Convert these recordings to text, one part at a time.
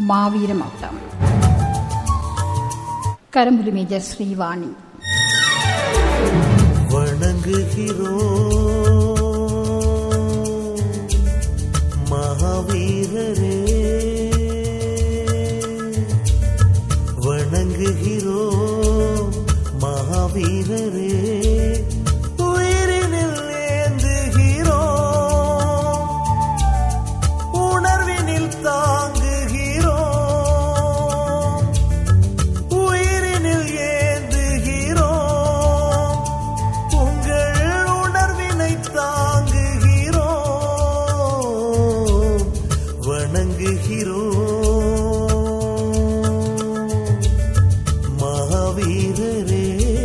மாவீர மகுடம் கரும்புலி மேஜர் ஸ்ரீவாணி வணங்குகிறோம் மகாவீரரே வணங்குகிறோம் மகாவீரரே உயிரினில் ஏந்துகிறோம் உணர்வினில் தாங்குகிறோம் உயிரினில் ஏந்துகிறோம் உங்கள் உணர்வினை தாங்குகிறோம் வணங்குகிறோம் மகாவீரரே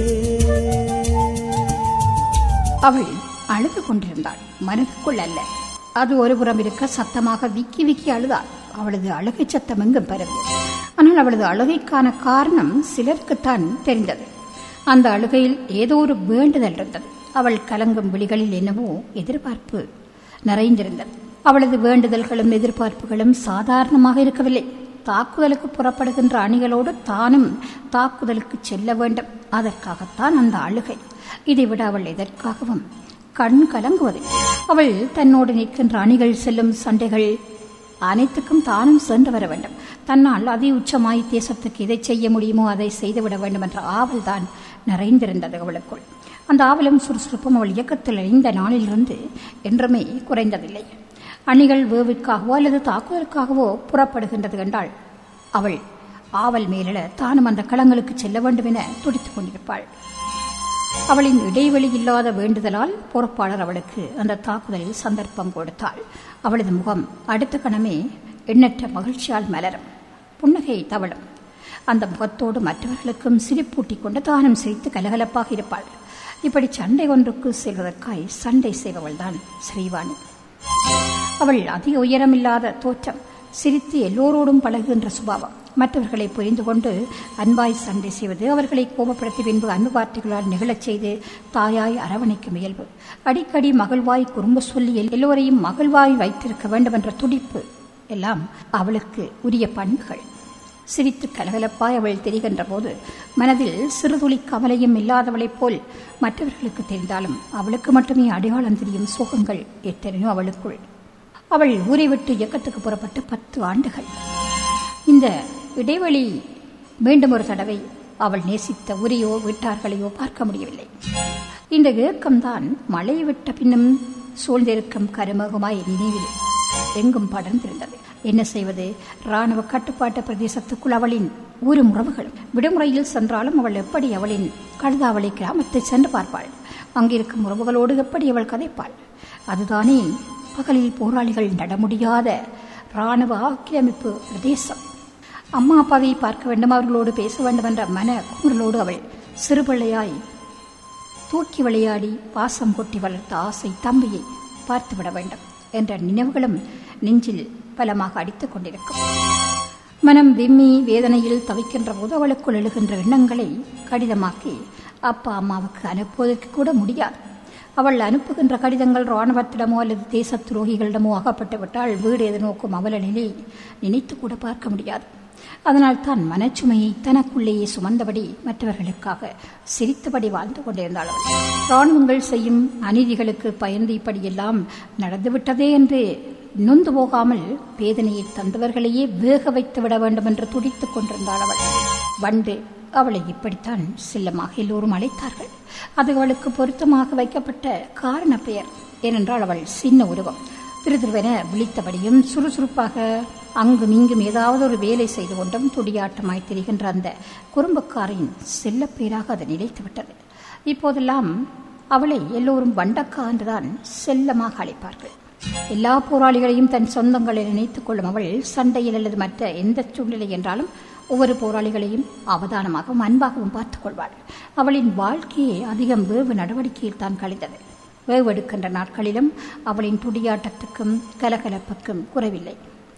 அவள் அழுது கொண்டிருந்தாள் மனதுக்குள் அல்ல அது ஒருபுறம் இருக்க சத்தமாக விக்கி விக்கி அழுதாள் அவளது அழுகை சத்தம் எங்கும் பரவியது ஆனால் அவளது அழுகைக்கான காரணம் சிலருக்குத்தான் தெரிந்தது அந்த அழுகையில் ஏதோ ஒரு வேண்டுதல் இருந்தது அவள் கலங்கும் விழிகளில் என்னவோ எதிர்பார்ப்பு நிறைந்திருந்தது அவளது வேண்டுதல்களும் எதிர்பார்ப்புகளும் சாதாரணமாக இருக்கவில்லை தாக்குதலுக்கு புறப்படுகின்ற அணிகளோடு தானும் தாக்குதலுக்கு செல்ல வேண்டும் அதற்காகத்தான் அந்த அழுகை இதைவிட அவள் எதற்காகவும் கண் கலங்குவது அவள் தன்னோடு நிற்கின்ற அணிகள் செல்லும் சண்டைகள் அனைத்துக்கும் தானும் சென்று வர வேண்டும் தன்னால் அதி உச்சமாய் தேசத்துக்கு எதை செய்ய முடியுமோ அதை செய்துவிட வேண்டும் என்ற ஆவல் தான் நிறைந்திருந்தது அவளுக்குள் அந்த ஆவலும் சுறுசுறுப்பும் அவள் இயக்கத்தில் இணைந்த நாளிலிருந்து என்றுமே குறைந்ததில்லை அணிகள் வேவிற்காகவோ அல்லது தாக்குதலுக்காகவோ புறப்படுகின்றது கண்டால் அவள் ஆவல் மேலிட தானும் அந்த களங்களுக்கு செல்ல வேண்டும் என துடித்துக் கொண்டிருப்பாள் அவளின் இடைவெளி இல்லாத வேண்டுதலால் பொறுப்பாளர் அவளுக்கு அந்த தாக்குதலில் சந்தர்ப்பம் கொடுத்தாள் அவளது முகம் அடுத்த கணமே எண்ணற்ற மகிழ்ச்சியால் மலரும் புன்னகை தவழும் அந்த முகத்தோடு மற்றவர்களுக்கும் சிரிப்பூட்டிக் கொண்டு தானும் சிரித்து கலகலப்பாக இருப்பாள் இப்படி சண்டை ஒன்றுக்கு செல்வதற்காய் சண்டை செய்பவள்தான் ஸ்ரீவாணி அவள் அதிக உயரமில்லாத தோற்றம் சிரித்து எல்லோரோடும் பழகுகின்ற சுபாவம் மற்றவர்களை புரிந்து கொண்டு அன்பாய் சண்டை செய்வது அவர்களை கோபப்படுத்தி பின்பு அன்பு வார்த்தைகளால் நிகழச் செய்து தாயாய் அரவணைக்கும் இயல்பு அடிக்கடி மகிழ்வாய் குறும்பு சொல்லி எல்லோரையும் மகிழ்வாய் வைத்திருக்க வேண்டும் என்ற துடிப்பு எல்லாம் அவளுக்கு உரிய பண்புகள் சிரித்து கலகலப்பாய் அவள் தெரிகின்ற போது மனதில் சிறுதுளி கவலையும் இல்லாதவளைப் போல் மற்றவர்களுக்கு தெரிந்தாலும் அவளுக்கு மட்டுமே அடையாளம் தெரியும் சோகங்கள் எத்தனையோ அவளுக்குள் அவள் ஊரை விட்டு இயக்கத்துக்கு புறப்பட்டு பத்து ஆண்டுகள் இந்த இடைவெளி மீண்டும் ஒரு தடவை அவள் நேசித்த உரியோ வீட்டார்களையோ பார்க்க முடியவில்லை இந்த ஏக்கம்தான் மழை விட்ட பின்னும் சூழ்ந்திருக்கும் கருமகமாய் நினைவில் எங்கும் படர்ந்திருந்தது என்ன செய்வது ராணுவ கட்டுப்பாட்டு பிரதேசத்துக்குள் அவளின் ஊரும் உறவுகளும் விடுமுறையில் சென்றாலும் அவள் எப்படி அவளின் கழுதாவளி கிராமத்தை சென்று பார்ப்பாள் அங்கிருக்கும் உறவுகளோடு எப்படி அவள் கதைப்பாள் அதுதானே பகலில் போராளிகள் நட முடியாத ராணுவ ஆக்கிரமிப்பு பிரதேசம் அம்மா அப்பாவை பார்க்க வேண்டும் அவர்களோடு பேச வேண்டும் என்ற மன குமுறலோடு அவள் சிறுபிள்ளையாய் தூக்கி விளையாடி பாசம் கொட்டி வளர்த்த ஆசை தம்பியை பார்த்துவிட வேண்டும் என்ற நினைவுகளும் நெஞ்சில் பலமாக அடித்துக் கொண்டிருக்கும் மனம் விம்மி வேதனையில் தவிக்கின்ற போது அவளுக்குள் எழுகின்ற எண்ணங்களை கடிதமாக்கி அப்பா அம்மாவுக்கு அனுப்புவதற்கு கூட முடியாது அவள் அனுப்புகின்ற கடிதங்கள் இராணுவத்திடமோ அல்லது தேச துரோகிகளிடமோ அகப்பட்டு விட்டால் வீடு எது நோக்கும் அவல நிலை நினைத்து கூட பார்க்க முடியாது அதனால் தான் மனச்சுமையை தனக்குள்ளேயே சுமந்தபடி மற்றவர்களுக்காக சிரித்தபடி வாழ்ந்து கொண்டிருந்தாள் அவள் இராணுவங்கள் செய்யும் அநீதிகளுக்கு பயந்து இப்படியெல்லாம் நடந்துவிட்டதே என்று நொந்து போகாமல் வேதனையை தந்தவர்களையே வேக வைத்து விட வேண்டும் என்று துடித்துக் கொண்டிருந்தாள் அவள் வண்டு அவளை இப்படித்தான் செல்லமாக எல்லோரும் அழைத்தார்கள் அது அவளுக்கு பொருத்தமாக வைக்கப்பட்ட காரண பெயர் ஏனென்றால் அவள் சின்ன உருவம் திருதிருவென விழித்தபடியும் சுறுசுறுப்பாக அங்கும் இங்கும் ஏதாவது ஒரு வேலை செய்து கொண்டும் துடியாட்டமாய் திரிகின்ற அந்த குறும்புக்காரின் செல்ல பெயராக அது நிலைத்து விட்டது இப்போதெல்லாம் அவளை எல்லோரும் வண்டக்கா என்றுதான் செல்லமாக அழைப்பார்கள் எல்லா போராளிகளையும் தன் சொந்தங்களை நினைத்துக் கொள்ளும் அவள் சண்டையில் அல்லது மற்ற எந்த சூழ்நிலை என்றாலும் ஒவ்வொரு போராளிகளையும் அவதானமாகவும் அன்பாகவும் பார்த்துக் கொள்வாள் அவளின் வாழ்க்கையே அதிகம் வேவு நடவடிக்கையில் தான் கழிந்தது வேவெடுக்கின்ற நாட்களிலும் அவளின் துடியாட்டத்துக்கும் கலகலப்புக்கும் குறைவில்லை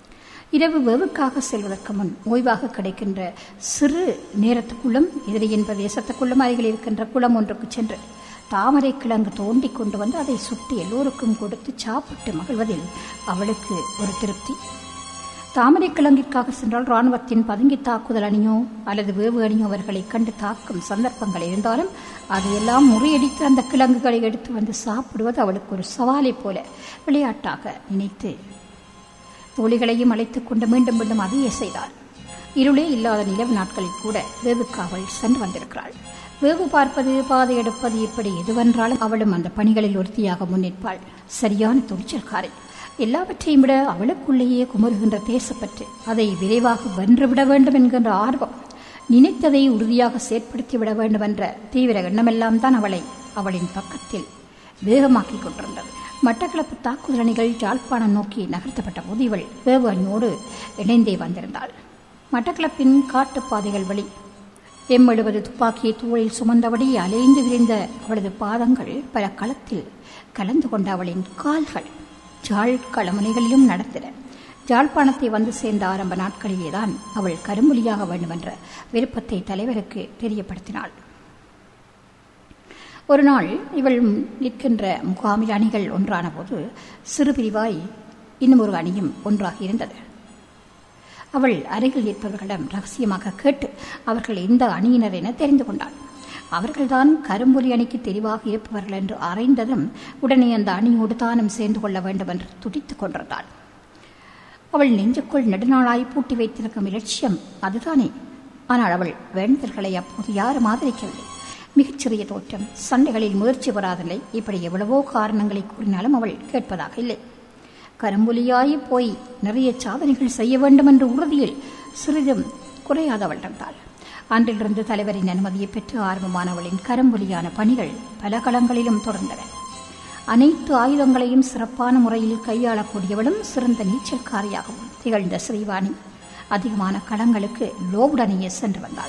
இரவு வேவுக்காக செல்வதற்கு முன் ஓய்வாக கிடைக்கின்ற சிறு நேரத்துக்குள்ளும் எதிரியின் பிரதேசத்துக்குள்ளும் அருகில் இருக்கின்ற குளம் ஒன்றுக்கு சென்று தாமரை கிழங்கு தோண்டி கொண்டு வந்து அதை சுட்டி எல்லோருக்கும் கொடுத்து சாப்பிட்டு மகிழ்வதில் அவளுக்கு ஒரு திருப்தி தாமரை கிழங்கிற்காக சென்றால் ராணுவத்தின் பதுங்கி தாக்குதல் அணியோ அல்லது வேவு அணியோ அவர்களை கண்டு தாக்கும் சந்தர்ப்பங்கள் இருந்தாலும் அதையெல்லாம் முறியடித்து அந்த கிழங்குகளை எடுத்து வந்து சாப்பிடுவது அவளுக்கு ஒரு சவாலைப் போல விளையாட்டாக நினைத்து தோழிகளையும் அழைத்துக் கொண்டு மீண்டும் மீண்டும் அதையே செய்தாள் இருளே இல்லாத நிலவு நாட்களில் கூட வேவுக்கு அவள் சென்று வந்திருக்கிறாள் வேவு பார்ப்பது பாதை எடுப்பது இப்படி எதுவென்றாலும் அவளும் அந்த பணிகளில் ஒருத்தியாக முன்னிற்பாள் சரியான துணிச்சல்காரை எல்லாவற்றையும் விட அவளுக்குள்ளேயே குமருகின்ற தேசப்பற்று அதை விரைவாக வென்றுவிட வேண்டும் என்கின்ற ஆர்வம் நினைத்ததை உறுதியாக செயற்படுத்தி விட வேண்டும் என்ற தீவிர எண்ணமெல்லாம் தான் அவளை அவளின் பக்கத்தில் வேகமாக்கிக் கொண்டிருந்தது மட்டக்களப்பு தாக்குதல் அணிகள் யாழ்ப்பாணம் நோக்கி நகர்த்தப்பட்ட போது இவள் வேவு அணியோடு இணைந்தே வந்திருந்தாள் மட்டக்களப்பின் காட்டுப்பாதைகள் வழி எம் எழுபது துப்பாக்கியை தோளில் சுமந்தபடி அலைந்து விரிந்த அவளது பாதங்கள் பல களத்தில் கலந்து கொண்ட அவளின் கால்கள் ஜாழ் களமுனைகளிலும் நடந்தன ஜாழ்ப்பாணத்தை வந்து சேர்ந்த ஆரம்ப நாட்களிலேதான் அவள் கரும்புலியாக வேண்டுமென்ற விருப்பத்தை தலைவருக்கு தெரியப்படுத்தினாள் ஒரு நாள் இவள் நிற்கின்ற முகாமில் அணிகள் ஒன்றான போது சிறு பிரிவாய் இன்னும் ஒரு அணியும் ஒன்றாக இருந்தது அவள் அருகில் இருப்பவர்களிடம் ரகசியமாக கேட்டு அவர்கள் எந்த அணியினர் என தெரிந்து கொண்டாள் அவர்கள்தான் கரும்புலி அணிக்கு தெளிவாக இருப்பவர்கள் என்று அறைந்ததும் உடனே அந்த அணியோடு தானும் சேர்ந்து கொள்ள வேண்டும் என்று துடித்துக் கொண்டிருந்தாள் அவள் நெஞ்சுக்குள் நெடுநாளாய் பூட்டி வைத்திருக்கும் இலட்சியம் அதுதானே ஆனால் அவள் வேண்டுதல்களை அப்போது யாரும் ஆதரிக்கவில்லை மிகச்சிறிய தோற்றம் சண்டைகளில் முயற்சி பெறாதில்லை இப்படி எவ்வளவோ காரணங்களை கூறினாலும் அவள் கேட்பதாக இல்லை கரும்புலியாய் போய் நிறைய சாதனைகள் செய்ய வேண்டும் என்ற உறுதியில் சிறிதும் குறையாதவள் இருந்தாள் அன்றிலிருந்து தலைவரின் அனுமதியை பெற்று ஆர்வமானவளின் கரும்புலியான பணிகள் பல களங்களிலும் தொடர்ந்தன அனைத்து ஆயுதங்களையும் சிறப்பான முறையில் கையாளக்கூடியவளும் சிறந்த நீச்சல்காரியாகவும் திகழ்ந்த ஸ்ரீவாணி அதிகமான களங்களுக்கு லோவுடனேயே சென்று வந்தாள்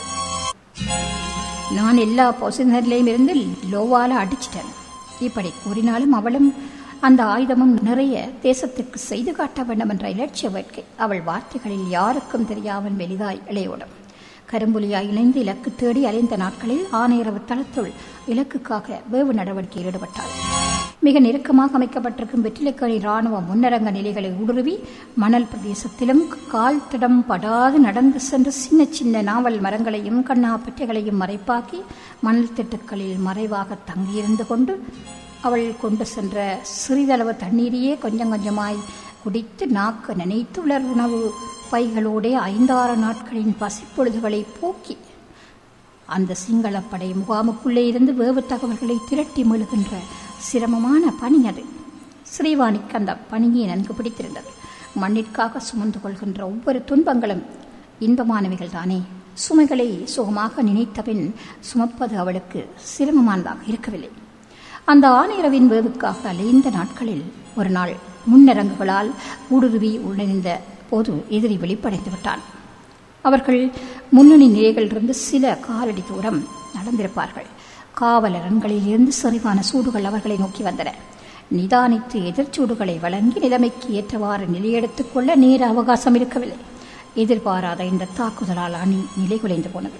நான் எல்லா பொசிஷன்லையும் இருந்து லோவால அடிச்சிட்டேன் இப்படி கூறினாலும் அவளும் அந்த ஆயுதமும் நிறைய தேசத்திற்கு செய்து காட்ட வேண்டும் என்ற இலட்சிய வேட்கை அவள் வார்த்தைகளில் யாருக்கும் தெரியாமல் வெளிதாய் இளையோடும் கரும்புலியாய் இணைந்து இலக்கு தேடி அலைந்த நாட்களில் ஆணையரவு தளத்துள் இலக்குக்காக வேவு நடவடிக்கையில் ஈடுபட்டாள் மிக நெருக்கமாக அமைக்கப்பட்டிருக்கும் வெற்றிலைக்கணி ராணுவ முன்னரங்க நிலைகளை ஊடுருவி மணல் பிரதேசத்திலும் கால் திடம் படாது நடந்து சென்று சின்ன சின்ன நாவல் மரங்களையும் கண்ணாப்பற்றைகளையும் மறைப்பாக்கி மணல் திட்டுக்களில் மறைவாக தங்கியிருந்து கொண்டு அவள் கொண்டு சென்ற சிறிதளவு தண்ணீரையே கொஞ்சம் கொஞ்சமாய் குடித்து நாக்கு நினைத்து உலர் உணவு பைகளோடே ஐந்தாறு நாட்களின் பசிப்பொழுதுகளை போக்கி அந்த சிங்களப்படை முகாமுக்குள்ளே இருந்து வேவு தகவல்களை திரட்டி மெழுகின்ற சிரமமான பணி அது ஸ்ரீவாணிக்கு அந்த பணியை நன்கு பிடித்திருந்தது மண்ணிற்காக சுமந்து கொள்கின்ற ஒவ்வொரு துன்பங்களும் இன்பமானவைகள் தானே சுமைகளை சுகமாக நினைத்தபின் சுமப்பது அவளுக்கு சிரமமானதாக இருக்கவில்லை அந்த ஆணையரவின் வேவுக்காக அலைந்த நாட்களில் ஒரு நாள் முன்னரங்குகளால் ஊடுருவி உணர்ந்த போது எதிரி வெளிப்படைந்து விட்டான் அவர்கள் முன்னணி நிலைகளிலிருந்து சில காலடி தூரம் நடந்திருப்பார்கள் காவலரன்களில் இருந்து சரிவான சூடுகள் அவர்களை நோக்கி வந்தன நிதானித்து எதிர்ச்சூடுகளை வழங்கி நிலைமைக்கு ஏற்றவாறு நிலையெடுத்துக் கொள்ள நேர அவகாசம் இருக்கவில்லை எதிர்பாராத இந்த தாக்குதலால் அணி நிலைகுலைந்து போனது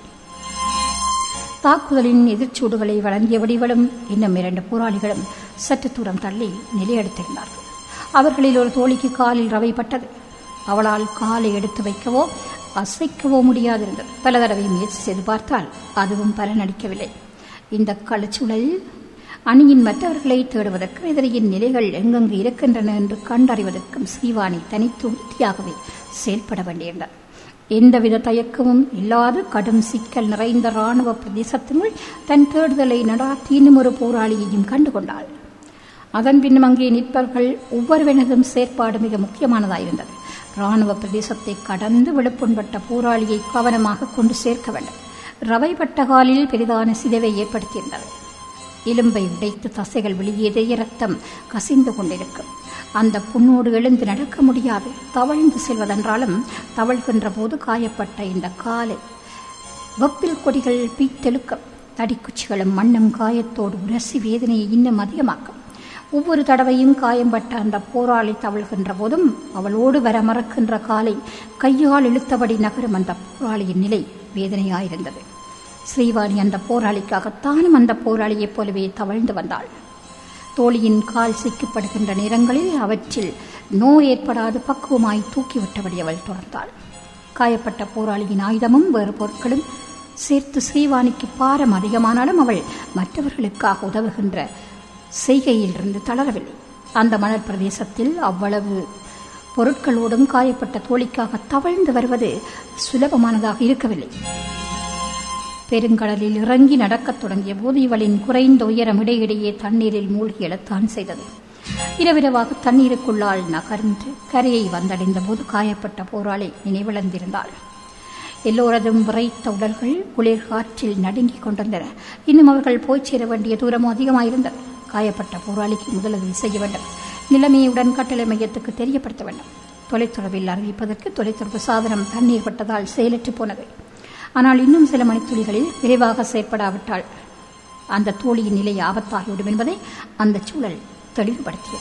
தாக்குதலின் எதிர்ச்சூடுகளை வழங்கிய வடிவலும் இன்னும் இரண்டு போராளிகளும் சற்று தூரம் தள்ளி நிலையெடுத்திருந்தார்கள் அவர்களில் ஒரு தோழிக்கு காலில் ரவைப்பட்டது அவளால் காலை எடுத்து வைக்கவோ அசைக்கவோ முடியாதிருந்தது பல தடவை முயற்சி செய்து பார்த்தால் அதுவும் பலனளிக்கவில்லை இந்த களச்சூழலில் அணியின் மற்றவர்களை தேடுவதற்கு எதிரியின் நிலைகள் எங்கெங்கு இருக்கின்றன என்று கண்டறிவதற்கும் ஸ்ரீவாணி தனித்து உறுதியாகவே செயல்பட வேண்டியிருந்தார் எந்தவித தயக்கமும் இல்லாது கடும் சிக்கல் நிறைந்த இராணுவ பிரதேசத்தினுள் தன் தேடுதலை நடாத்தி இன்னும் ஒரு போராளியையும் கண்டுகொண்டாள் அதன் பின்னும் அங்கே நிற்பவர்கள் ஒவ்வொருவனதும் செயற்பாடு மிக முக்கியமானதாயிருந்தது இராணுவ பிரதேசத்தை கடந்து விழுப்புண்பட்ட போராளியை கவனமாக கொண்டு சேர்க்க வேண்டும் ரவைப்பட்ட காலில் பெரிதான சிதைவை ஏற்படுத்தியிருந்தது எலும்பை உடைத்து தசைகள் வெளியேறி ரத்தம் கசிந்து கொண்டிருக்கும் அந்த புண்ணோடு எழுந்து நடக்க முடியாது தவழ்ந்து செல்வதென்றாலும் தவழ்கின்ற போது காயப்பட்ட இந்த காலை வெப்பில் கொடிகள் பீத்தெழுக்கும் தடிக்குச்சிகளும் மண்ணும் காயத்தோடு உரசி வேதனையை இன்னும் அதிகமாக்கும் ஒவ்வொரு தடவையும் காயம்பட்ட அந்த போராளி தவழ்கின்ற போதும் அவளோடு வர மறக்கின்ற காலை கையால் இழுத்தபடி நகரும் அந்த போராளியின் நிலை வேதனையாயிருந்தது ஸ்ரீவாணி அந்த போராளிக்காக தானும் அந்த போராளியைப் போலவே தவழ்ந்து வந்தாள் தோழியின் கால் சிக்கப்படுகின்ற நேரங்களில் அவற்றில் நோய் ஏற்படாது பக்குவமாய் தூக்கிவிட்டபடி அவள் தொடர்ந்தாள் காயப்பட்ட போராளியின் ஆயுதமும் வேறு பொருட்களும் சேர்த்து ஸ்ரீவாணிக்கு பாரம் அதிகமானாலும் அவள் மற்றவர்களுக்காக உதவுகின்ற செய்கையிலிருந்து தளரவில்லை அந்த மணல் பிரதேசத்தில் அவ்வளவு பொருட்களோடும் காயப்பட்ட தோழிக்காக தவழ்ந்து வருவது சுலபமானதாக இருக்கவில்லை பெருங்கடலில் இறங்கி நடக்கத் தொடங்கிய போது இவளின் குறைந்த உயரம் இடையிடையே தண்ணீரில் மூழ்கி எழத்தான் செய்தது இரவிரவாக தண்ணீருக்குள்ளால் நகர்ந்து கரையை வந்தடைந்த போது காயப்பட்ட போராளி நினைவிழந்திருந்தாள் எல்லோரதும் விரைத்த உடல்கள் குளிர் காற்றில் நடுங்கிக் கொண்டிருந்தன இன்னும் அவர்கள் போய் சேர வேண்டிய தூரமும் அதிகமாயிருந்தது காயப்பட்ட போராளிக்கு முதலுதவி செய்ய வேண்டும் நிலைமையை உடன் கட்டளை மையத்துக்கு தெரியப்படுத்த வேண்டும் தொலைத்தொடர்பில் அறிவிப்பதற்கு தொலைத்தொடர்பு சாதனம் தண்ணீர் பட்டதால் செயலற்று போனது ஆனால் இன்னும் சில மணித்துளிகளில் விரைவாக செயற்படாவிட்டால் அந்த தோழியின் நிலை ஆபத்தாகிவிடும் என்பதை அந்த சூழல் தெளிவுபடுத்தியது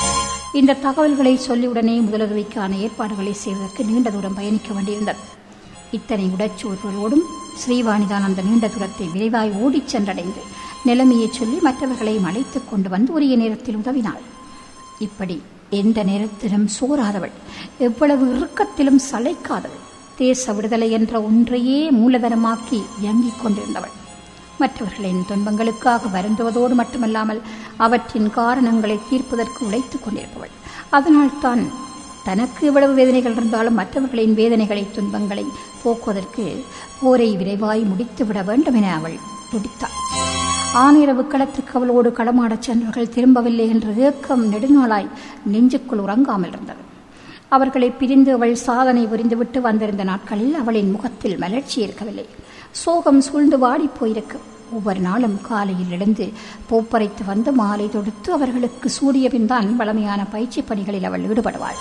இந்த தகவல்களை சொல்லியுடனே முதலுதவிக்கான ஏற்பாடுகளை செய்வதற்கு நீண்ட தூரம் பயணிக்க வேண்டியிருந்தது இத்தனை உடற்சூழலோடும் ஸ்ரீவாணிதான் அந்த நீண்ட தூரத்தை விரைவாய் ஓடிச் சென்றடைந்து நிலைமையை சொல்லி மற்றவர்களையும் அழைத்துக் கொண்டு வந்து உரிய நேரத்தில் உதவினாள் இப்படி எந்த நேரத்திலும் சோராதவள் எவ்வளவு இறுக்கத்திலும் சளைக்காதவள் தேச விடுதலை என்ற ஒன்றையே மூலதனமாக்கி இயங்கிக் கொண்டிருந்தவள் மற்றவர்களின் துன்பங்களுக்காக வருந்துவதோடு மட்டுமல்லாமல் அவற்றின் காரணங்களை தீர்ப்பதற்கு உழைத்துக் கொண்டிருப்பவள் அதனால் தான் தனக்கு எவ்வளவு வேதனைகள் இருந்தாலும் மற்றவர்களின் வேதனைகளை துன்பங்களை போக்குவதற்கு போரை விரைவாய் முடித்துவிட வேண்டும் என அவள் துடித்தாள் ஆனிரவு களத்துக்கு அவளோடு களமாடச் சென்றவர்கள் திரும்பவில்லை என்ற ஏக்கம் நெடுநாளாய் நெஞ்சுக்குள் உறங்காமல் இருந்தது அவர்களை பிரிந்து அவள் சாதனை புரிந்துவிட்டு வந்திருந்த நாட்களில் அவளின் முகத்தில் மலர்ச்சி இருக்கவில்லை சோகம் சூழ்ந்து வாடிப் போயிருக்கும் ஒவ்வொரு நாளும் காலையில் எழுந்து பூப்பறைத்து வந்து மாலை தொடுத்து அவர்களுக்கு சூடிய பின்தான் வளமையான பயிற்சி பணிகளில் அவள் ஈடுபடுவாள்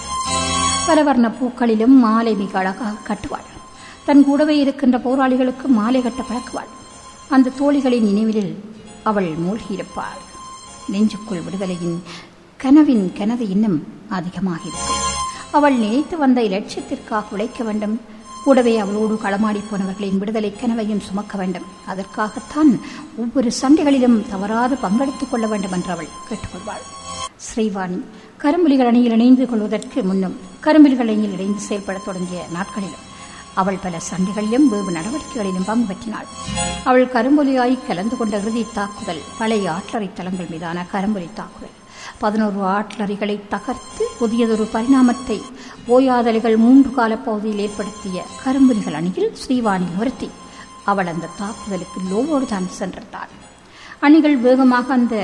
பலவர்ண பூக்களிலும் மாலை மிக அழகாக கட்டுவாள் தன் கூடவே இருக்கின்ற போராளிகளுக்கு மாலை கட்ட பழக்குவாள் அந்த தோழிகளின் நினைவிலில் அவள் மூழ்கியிருப்பாள் நெஞ்சுக்குள் விடுதலையின் கனவின் கனவு இன்னும் அதிகமாக இருக்கும் அவள் நினைத்து வந்த இலட்சியத்திற்காக உழைக்க வேண்டும் கூடவே அவளோடு களமாடி போனவர்களின் விடுதலை கனவையும் சுமக்க வேண்டும் அதற்காகத்தான் ஒவ்வொரு சண்டைகளிலும் தவறாது பங்கெடுத்துக் கொள்ள வேண்டும் என்று அவள் கேட்டுக்கொள்வாள் ஸ்ரீவாணி கரும்புலிகள் அணியில் இணைந்து கொள்வதற்கு முன்னும் கரும்புலிகள் அணியில் இணைந்து செயல்படத் தொடங்கிய நாட்களிலும் அவள் பல சண்டைகளிலும் வேவு நடவடிக்கைகளிலும் பங்கு பெற்றினாள் அவள் கரும்பொலியாய் கலந்து கொண்ட இறுதி தாக்குதல் பழைய ஆற்றறை தளங்கள் மீதான கரும்பொலி தாக்குதல் பதினோரு ஆட்லரிகளை தகர்த்து புதியதொரு பரிணாமத்தை ஓயாதலைகள் மூன்று கால பகுதியில் ஏற்படுத்திய கரும்புலிகள் அணியில் ஸ்ரீவாணி ஒருத்தி அவள் அந்த தாக்குதலுக்கு லோவோடு தான் சென்றிருந்தாள் அணிகள் வேகமாக அந்த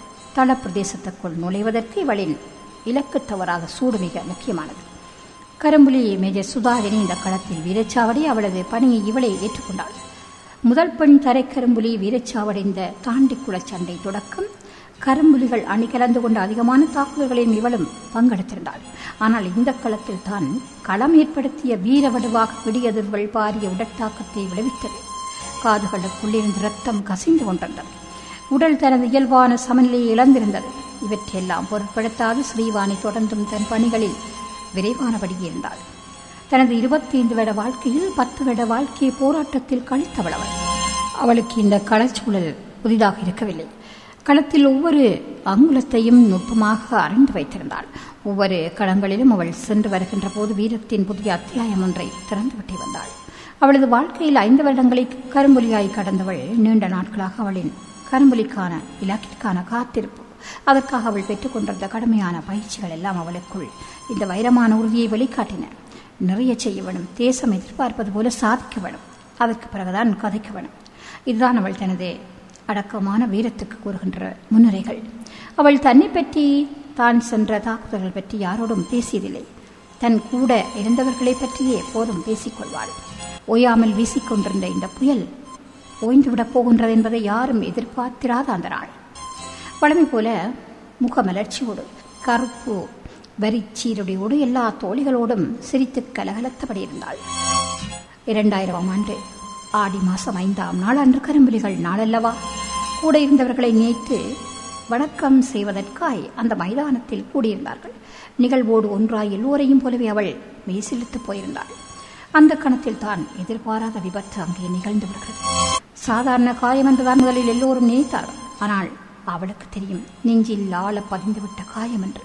தள பிரதேசத்துக்குள் நுழைவதற்கு இவளின் இலக்கு தவறாத சூடு மிக முக்கியமானது கரும்புலி மேஜர் சுதாரினி இந்த களத்தில் வீரச்சாவடி அவளது பணியை இவளை ஏற்றுக்கொண்டாள் முதல் பெண் தரைக்கரும்புலி வீரச்சாவடைந்த தாண்டிக்குளச் சண்டை தொடக்கம் கரும்புலிகள் அணி கலந்து கொண்ட அதிகமான தாக்குதல்களில் இவளும் பங்கெடுத்திருந்தாள் ஆனால் இந்த களத்தில் தான் களம் ஏற்படுத்திய வீரவடுவாக விடியதிர்வள் பாரிய உடற்தாக்கத்தை விளைவித்தது காதுகளுக்குள்ளிருந்து ரத்தம் கசிந்து கொண்டிருந்தது உடல் தனது இயல்பான சமநிலையை இழந்திருந்தது இவற்றையெல்லாம் பொருட்படுத்தாது ஸ்ரீவாணி தொடர்ந்தும் தன் பணிகளில் விரைவானபடி இருந்தாள் தனது இருபத்தி ஐந்து வருட வாழ்க்கையில் பத்து வருட வாழ்க்கையை போராட்டத்தில் கழித்தவள் அவள் அவளுக்கு இந்த களச்சூழல் புதிதாக இருக்கவில்லை களத்தில் ஒவ்வொரு அங்குலத்தையும் நுட்பமாக அறிந்து வைத்திருந்தாள் ஒவ்வொரு களங்களிலும் அவள் சென்று வருகின்ற போது வீரத்தின் புதிய அத்தியாயம் ஒன்றை திறந்துவிட்டு வந்தாள் அவளது வாழ்க்கையில் ஐந்து வருடங்களை கரும்பொலியாய் கடந்தவள் நீண்ட நாட்களாக அவளின் கரும்பொலிக்கான இலக்கிற்கான காத்திருப்பு அதற்காக அவள் பெற்றுக்கொண்டிருந்த கடுமையான பயிற்சிகள் எல்லாம் அவளுக்குள் இந்த வைரமான உறுதியை வெளிக்காட்டின நிறைய செய்ய வேணும் தேசம் எதிர்பார்ப்பது போல சாதிக்க வேணும் அதற்கு பிறகுதான் கதைக்க வேணும் இதுதான் அவள் தனது அடக்கமான வீரத்துக்கு கூறுகின்ற முன்னுரைகள் அவள் தன்னை பற்றி தான் சென்ற தாக்குதல்கள் பற்றி யாரோடும் பேசியதில்லை தன் கூட இருந்தவர்களை பற்றியே எப்போதும் பேசிக்கொள்வாள் ஓயாமல் வீசிக்கொண்டிருந்த இந்த புயல் ஓய்ந்துவிடப் போகின்றது என்பதை யாரும் எதிர்பார்த்திராத அந்த நாள் வழமை போல முகமலர்ச்சியோடு கருப்பு வரிச்சீருடையோடு எல்லா தோழிகளோடும் சிரித்து கலகலத்தபடி இருந்தாள் இரண்டாயிரமாம் ஆண்டு ஆடி மாசம் ஐந்தாம் நாள் அன்று கரும்புலிகள் நாளல்லவா கூட இருந்தவர்களை நினைத்து வணக்கம் செய்வதற்காய் அந்த மைதானத்தில் கூடியிருந்தார்கள் நிகழ்வோடு ஒன்றாய் எல்லோரையும் போலவே அவள் மெய்சிலித்து போயிருந்தாள் அந்த கணத்தில் தான் எதிர்பாராத விபத்து அங்கே நிகழ்ந்து விடுகிறது சாதாரண காயம் என்றுதான் முதலில் எல்லோரும் நினைத்தார்கள் ஆனால் அவளுக்கு தெரியும் நெஞ்சில் ஆழ பதிந்துவிட்ட காயம் என்று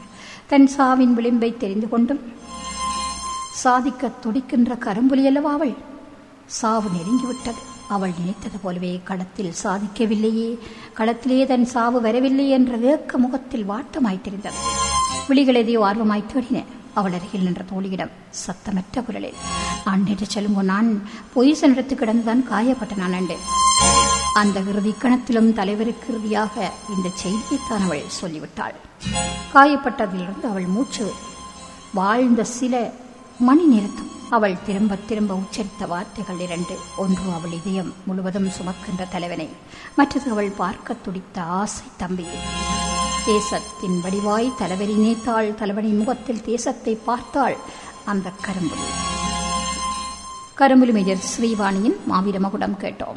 தன் சாவின் விளிம்பை தெரிந்து கொண்டும் சாதிக்க துடிக்கின்ற கரும்புலி அல்லவா அவள் சாவு நெருங்கிவிட்டது அவள் நினைத்தது போலவே களத்தில் சாதிக்கவில்லையே களத்திலே தன் சாவு வரவில்லை என்ற ஏக்க முகத்தில் வாட்டமாய்த்திருந்தது விழிகள் எதையோ ஆர்வமாய் தேடின அவள் அருகில் நின்ற தோழியிடம் சத்தமற்ற குரலில் அன்றைய செல்லுங்கோ நான் பொய்ச நிறத்து கிடந்துதான் காயப்பட்ட நான் அண்டு அந்த இறுதி கணத்திலும் தலைவருக்கு இறுதியாக இந்த செய்தியைத்தான் அவள் சொல்லிவிட்டாள் காயப்பட்டதிலிருந்து அவள் மூச்சு வாழ்ந்த சில மணி நேரத்தும் அவள் திரும்ப திரும்ப உச்சரித்த வார்த்தைகள் இரண்டு ஒன்று அவள் இதயம் முழுவதும் சுமக்கின்ற தலைவனை மற்றது அவள் பார்க்க துடித்த ஆசை தம்பியை தேசத்தின் வடிவாய் தலைவரி நினைத்தாள் தலைவனின் முகத்தில் தேசத்தை பார்த்தாள் அந்த கரும்புலி கரும்புலி மேஜர் ஸ்ரீவாணியின் மாவீர மகுடம் கேட்டோம்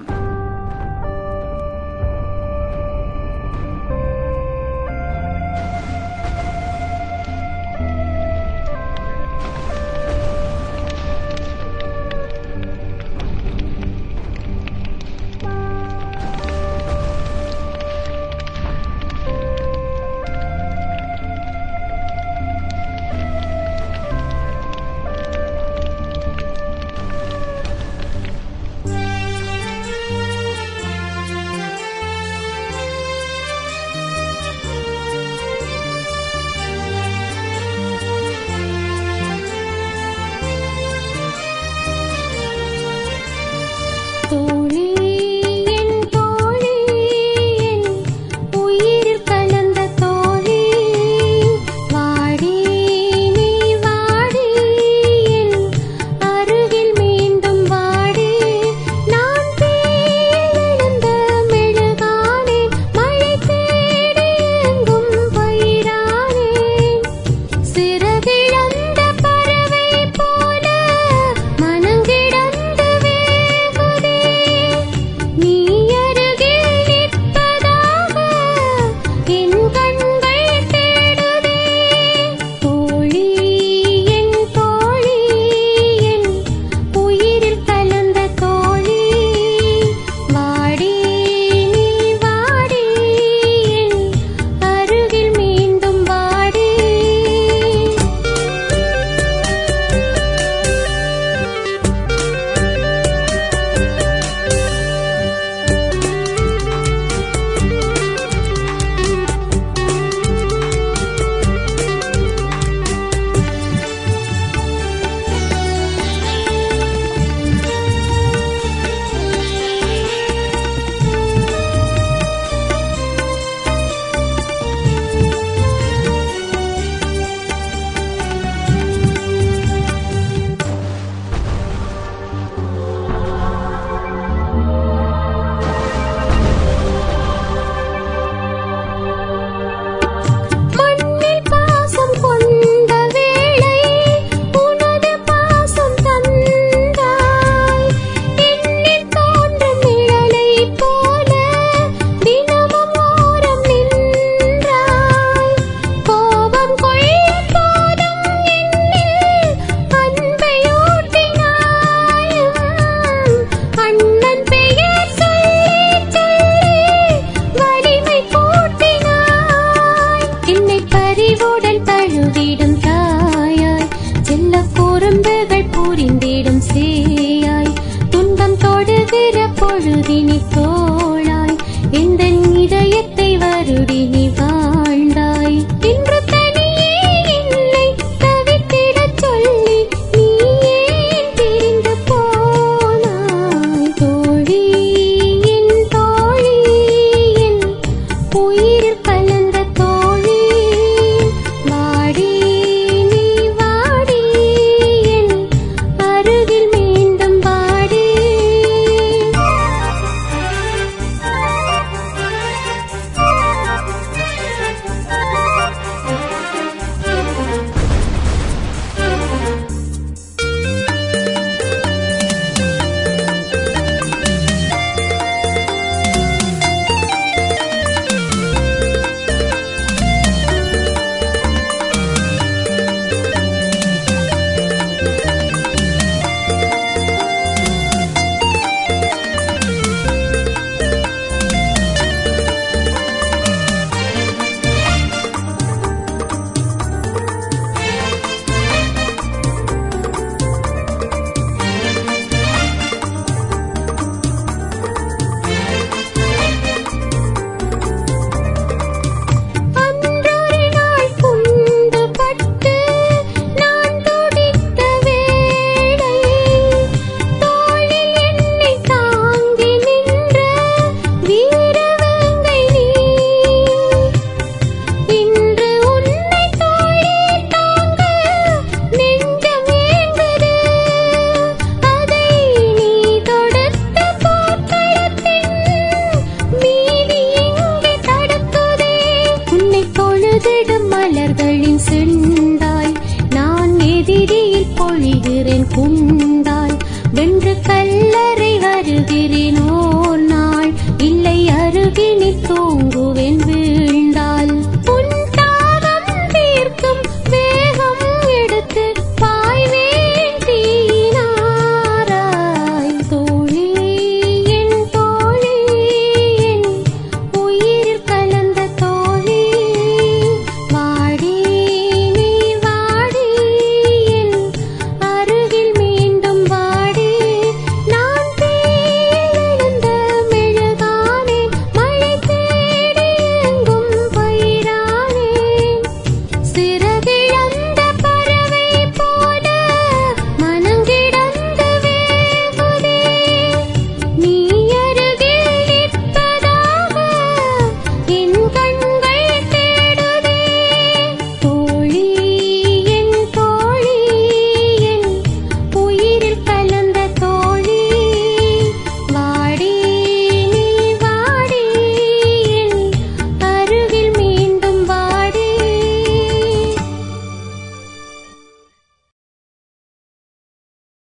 வருகிறேன் குண்டால் வென்று கல்லறை வருகிறேன் ஓர் நாள் இல்லை அருகினில் தூங்குவேன் வீடு